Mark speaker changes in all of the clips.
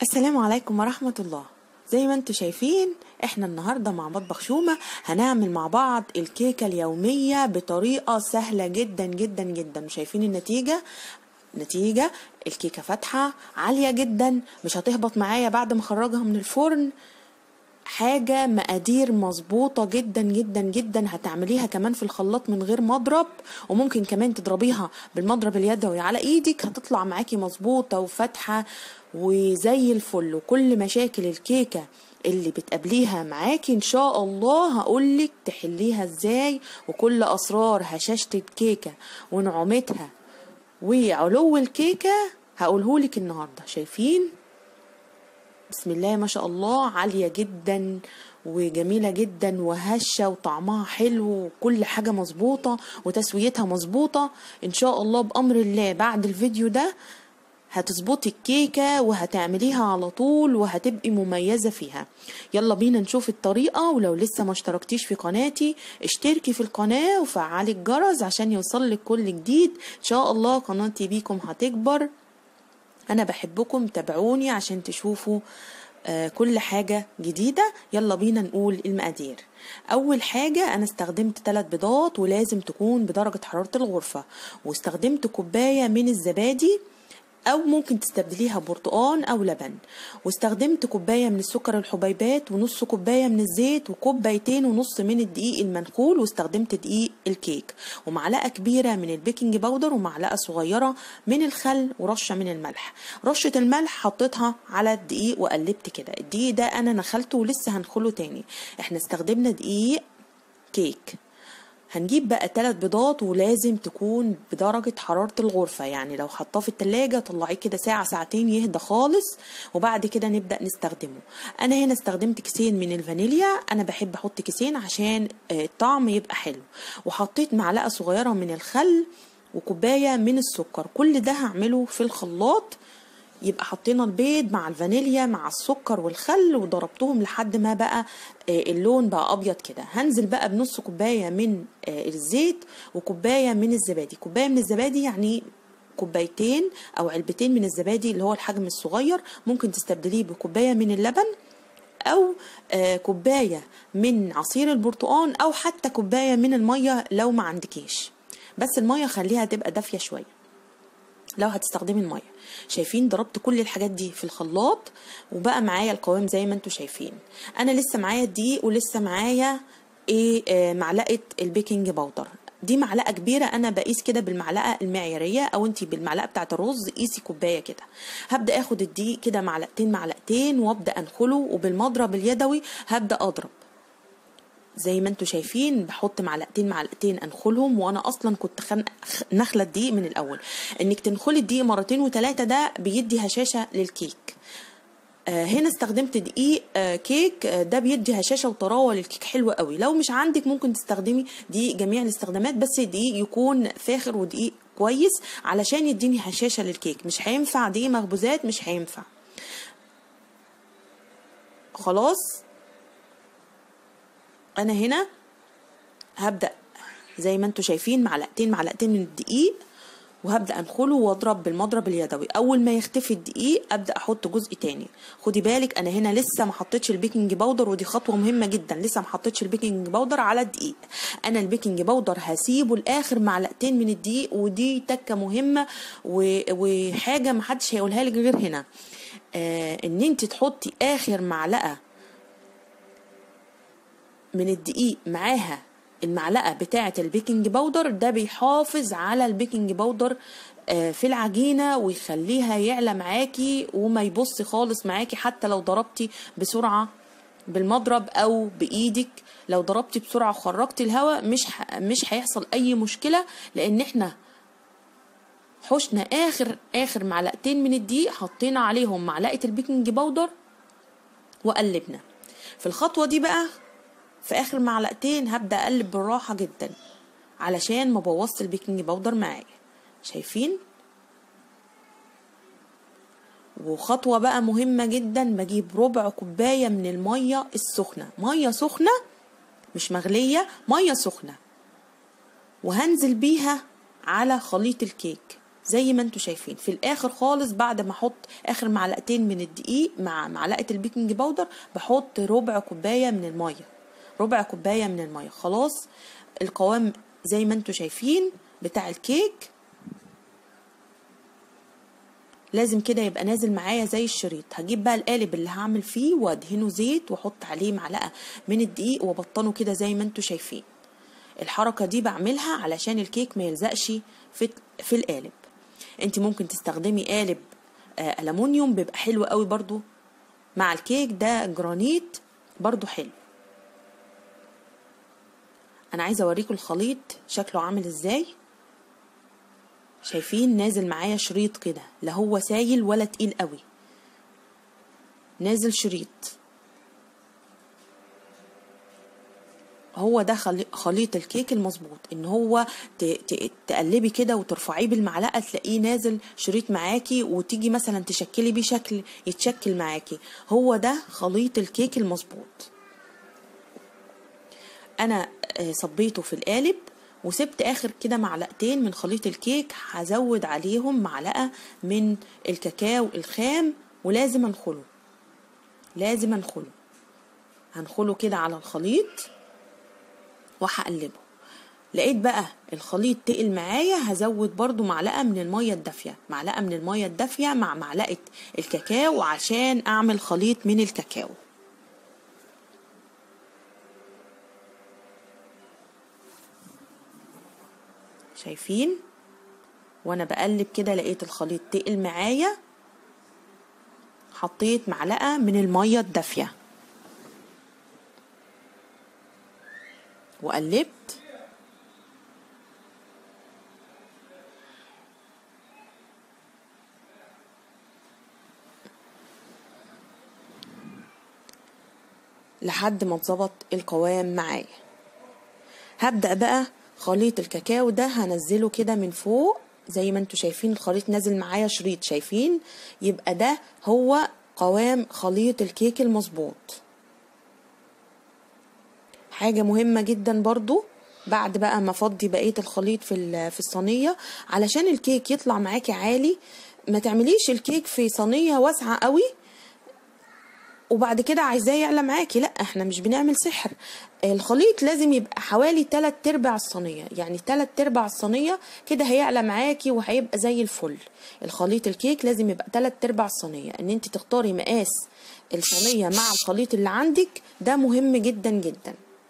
Speaker 1: السلام عليكم ورحمة الله زي ما انتوا شايفين احنا النهاردة مع مطبخ شومة هنعمل مع بعض الكيكة اليومية بطريقة سهلة جدا جدا جدا شايفين النتيجة نتيجة الكيكة فاتحة عالية جدا مش هتهبط معايا بعد ما اخرجها من الفرن حاجة مقادير مظبوطة جدا جدا جدا هتعمليها كمان في الخلاط من غير مضرب وممكن كمان تضربيها بالمضرب اليدوي على ايدك هتطلع معاكي مظبوطة وفاتحة وزي الفل وكل مشاكل الكيكة اللي بتقابليها معاكي ان شاء الله هقولك تحليها ازاي وكل اسرار هشاشة الكيكة ونعومتها وعلو الكيكة هقولهولك النهاردة شايفين بسم الله ما شاء الله عالية جدا وجميلة جدا وهشة وطعمها حلو وكل حاجة مظبوطة وتسويتها مظبوطة ان شاء الله بأمر الله بعد الفيديو ده هتظبطي الكيكة وهتعمليها على طول وهتبقي مميزة فيها يلا بينا نشوف الطريقة ولو لسه ما اشتركتيش في قناتي اشتركي في القناة وفعلي الجرس عشان يوصلك كل جديد ان شاء الله قناتي بيكم هتكبر انا بحبكم تابعوني عشان تشوفوا آه كل حاجة جديدة يلا بينا نقول المقادير أول حاجة أنا استخدمت ثلاث بيضات ولازم تكون بدرجة حرارة الغرفة واستخدمت كوباية من الزبادي أو ممكن تستبدليها برتقان أو لبن واستخدمت كوباية من السكر الحبيبات ونص كوباية من الزيت وكوبايتين ونص من الدقيق المنخول واستخدمت دقيق الكيك ومعلقة كبيرة من البيكنج باودر ومعلقة صغيرة من الخل ورشة من الملح رشة الملح حطيتها على الدقيق وقلبت كده الدقيق ده أنا نخلته ولسه هنخله تاني احنا استخدمنا دقيق كيك هنجيب بقى ثلاث بيضات ولازم تكون بدرجة حرارة الغرفة يعني لو حطاه في التلاجة طلعيه كده ساعة ساعتين يهدى خالص وبعد كده نبدأ نستخدمه أنا هنا استخدمت كيسين من الفانيليا أنا بحب أحط كيسين عشان الطعم يبقى حلو وحطيت معلقة صغيرة من الخل وكوباية من السكر كل ده هعمله في الخلاط يبقى حطينا البيض مع الفانيليا مع السكر والخل وضربتهم لحد ما بقى اللون بقى ابيض كده هنزل بقى بنص كوبايه من الزيت وكوبايه من الزبادي كوبايه من الزبادي يعني كوبايتين او علبتين من الزبادي اللي هو الحجم الصغير ممكن تستبدليه بكوبايه من اللبن او كوبايه من عصير البرتقال او حتى كوبايه من الميه لو ما عندكيش بس الميه خليها تبقى دافيه شويه لو هتستخدمي الميه شايفين ضربت كل الحاجات دي في الخلاط وبقى معايا القوام زي ما انتم شايفين انا لسه معايا الدقيق ولسه معايا ايه آه معلقه البيكنج باودر دي معلقه كبيره انا بقيس كده بالمعلقه المعياريه او انت بالمعلقه بتاعه الرز قيسي كوبايه كده هبدا اخد الدقيق كده معلقتين معلقتين وابدا انخله وبالمضرب اليدوي هبدا اضرب زي ما انتم شايفين بحط معلقتين معلقتين انخلهم وانا اصلا كنت خن... نخله الدقيق من الاول انك تنخلي الدقيق مرتين وثلاثه ده بيدي هشاشه للكيك آه هنا استخدمت دقيق آه كيك آه ده بيدي هشاشه وطراوه للكيك حلوه قوي لو مش عندك ممكن تستخدمي دقيق جميع الاستخدامات بس دقيق يكون فاخر ودقيق كويس علشان يديني هشاشه للكيك مش هينفع دقيق مخبوزات مش هينفع خلاص انا هنا هبدا زي ما انتم شايفين معلقتين معلقتين من الدقيق وهبدا انخله واضرب بالمضرب اليدوي اول ما يختفي الدقيق ابدا احط جزء تاني خدي بالك انا هنا لسه ما حطيتش البيكنج باودر ودي خطوه مهمه جدا لسه ما حطيتش البيكنج باودر على الدقيق انا البيكنج باودر هسيبه لاخر معلقتين من الدقيق ودي تكه مهمه و... وحاجه ما حدش هيقولها لك غير هنا آه ان انت تحطي اخر معلقه من الدقيق معاها المعلقه بتاعه البيكنج باودر ده بيحافظ على البيكنج باودر في العجينه ويخليها يعلى معاكي وما يبص خالص معاكي حتى لو ضربتي بسرعه بالمضرب او بايدك لو ضربتي بسرعه وخرجتي الهواء مش مش هيحصل اي مشكله لان احنا حشنا اخر اخر معلقتين من الدقيق حطينا عليهم معلقه البيكنج باودر وقلبنا في الخطوه دي بقى في اخر معلقتين هبدا اقلب بالراحه جدا علشان ما بوظت البيكنج باودر معايا شايفين وخطوة بقى مهمة جدا بجيب ربع كوباية من المية السخنة مية سخنة مش مغلية مية سخنة وهنزل بيها على خليط الكيك زي ما انتوا شايفين في الاخر خالص بعد ما احط اخر معلقتين من الدقيق مع معلقه البيكنج باودر بحط ربع كوبايه من الميه ربع كوبايه من الميه خلاص القوام زي ما انتوا شايفين بتاع الكيك لازم كده يبقى نازل معايا زي الشريط هجيب بقى القالب اللي هعمل فيه وادهنه زيت واحط عليه معلقه من الدقيق وابطنه كده زي ما انتوا شايفين الحركه دي بعملها علشان الكيك ما يلزقش في في القالب انت ممكن تستخدمي قالب آه الومنيوم بيبقى حلو قوي برضو مع الكيك ده جرانيت برضو حلو انا عايزه اوريكم الخليط شكله عامل ازاي شايفين نازل معايا شريط كده لا هو سايل ولا تقيل قوي نازل شريط هو ده خليط الكيك المظبوط ان هو تقلبي كده وترفعيه بالمعلقه تلاقيه نازل شريط معاكي وتيجي مثلا تشكلي بيه شكل يتشكل معاكي هو ده خليط الكيك المظبوط انا صبيته في القالب وسبت اخر كده معلقتين من خليط الكيك هزود عليهم معلقه من الكاكاو الخام ولازم انخله لازم انخله هنخله كده على الخليط وهقلبه لقيت بقى الخليط تقل معايا هزود برضو معلقه من الميه الدافيه معلقه من الميه الدافيه مع معلقه الكاكاو عشان اعمل خليط من الكاكاو شايفين وانا بقلب كده لقيت الخليط تقل معايا حطيت معلقه من الميه الدافيه وقلبت لحد ما اتظبط القوام معايا هبدأ بقى خليط الكاكاو ده هنزله كده من فوق زي ما انتوا شايفين الخليط نازل معايا شريط شايفين يبقى ده هو قوام خليط الكيك المظبوط حاجه مهمه جدا برضو بعد بقى ما افضي بقيه الخليط في في الصينيه علشان الكيك يطلع معاكي عالي ما تعمليش الكيك في صينيه واسعه قوي وبعد كده عايزاه يعلى معاكي لا احنا مش بنعمل سحر الخليط لازم يبقى حوالي تلات ارباع الصينيه يعني تلات ارباع الصينيه كده هيعلى معاكي وهيبقى زي الفل الخليط الكيك لازم يبقى تلات ارباع الصينيه ان انت تختاري مقاس الصينيه مع الخليط اللي عندك ده مهم جدا جدا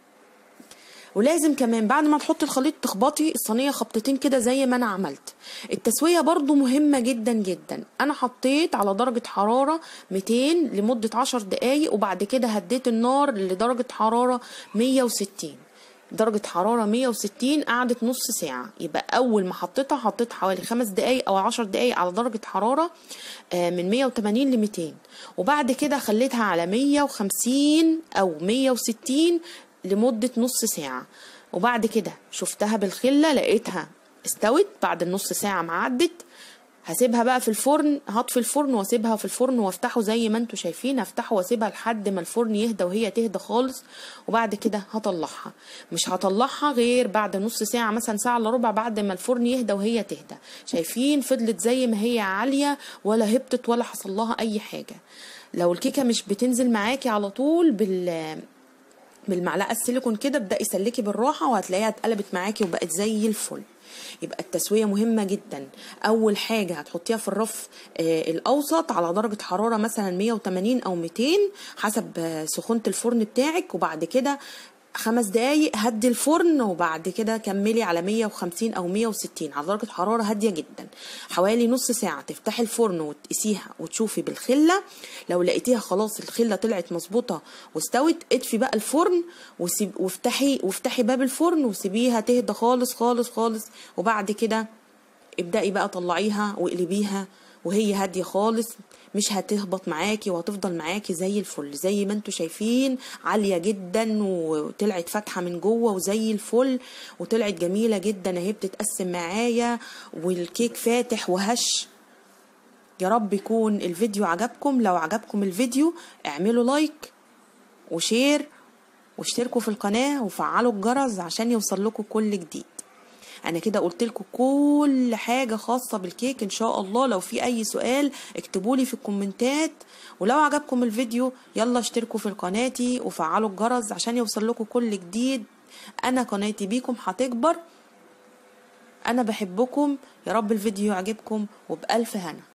Speaker 1: ولازم كمان بعد ما تحطي الخليط تخبطي الصينيه خبطتين كده زي ما انا عملت التسويه برضو مهمه جدا جدا انا حطيت على درجه حراره 200 لمده 10 دقايق وبعد كده هديت النار لدرجه حراره 160 درجة حرارة 160 قعدت نص ساعة يبقى أول ما حطيتها حطيت حوالي خمس دقايق أو عشر دقايق على درجة حرارة من 180 ل 200 وبعد كده خليتها على 150 أو 160 لمدة نص ساعة وبعد كده شفتها بالخلة لقيتها استوت بعد النص ساعة ما عدت هسيبها بقى في الفرن هطفي الفرن واسيبها في الفرن وافتحه زي ما انتوا شايفين هفتحه واسيبها لحد ما الفرن يهدى وهي تهدى خالص وبعد كده هطلعها مش هطلعها غير بعد نص ساعة مثلا ساعة الا ربع بعد ما الفرن يهدى وهي تهدى شايفين فضلت زي ما هي عالية ولا هبطت ولا حصل لها اي حاجة لو الكيكة مش بتنزل معاكي على طول بال بالمعلقه السيليكون كده ابداي سلكي بالراحه وهتلاقيها اتقلبت معاكي وبقت زي الفل يبقى التسويه مهمه جدا اول حاجه هتحطيها في الرف آه الاوسط على درجه حراره مثلا 180 او 200 حسب آه سخونه الفرن بتاعك وبعد كده خمس دقايق هدي الفرن وبعد كده كملي على 150 او 160 على درجه حراره هاديه جدا حوالي نص ساعه تفتحي الفرن وتقيسيها وتشوفي بالخله لو لقيتيها خلاص الخله طلعت مظبوطه واستوت اطفي بقى الفرن وسيب وافتحي وافتحي باب الفرن وسيبيها تهدى خالص خالص خالص وبعد كده ابدأي بقى طلعيها واقلبيها وهي هاديه خالص مش هتهبط معاكي وهتفضل معاكي زي الفل زي ما انتوا شايفين عالية جدا وطلعت فاتحة من جوه وزي الفل وطلعت جميلة جدا اهي بتتقسم معايا والكيك فاتح وهش يا رب يكون الفيديو عجبكم لو عجبكم الفيديو اعملوا لايك وشير واشتركوا في القناة وفعلوا الجرس عشان يوصل لكم كل جديد انا كده قلت لكم كل حاجه خاصه بالكيك ان شاء الله لو في اي سؤال اكتبوا لي في الكومنتات ولو عجبكم الفيديو يلا اشتركوا في قناتي وفعلوا الجرس عشان يوصل لكم كل جديد انا قناتي بيكم هتكبر انا بحبكم يا رب الفيديو يعجبكم وبألف هنا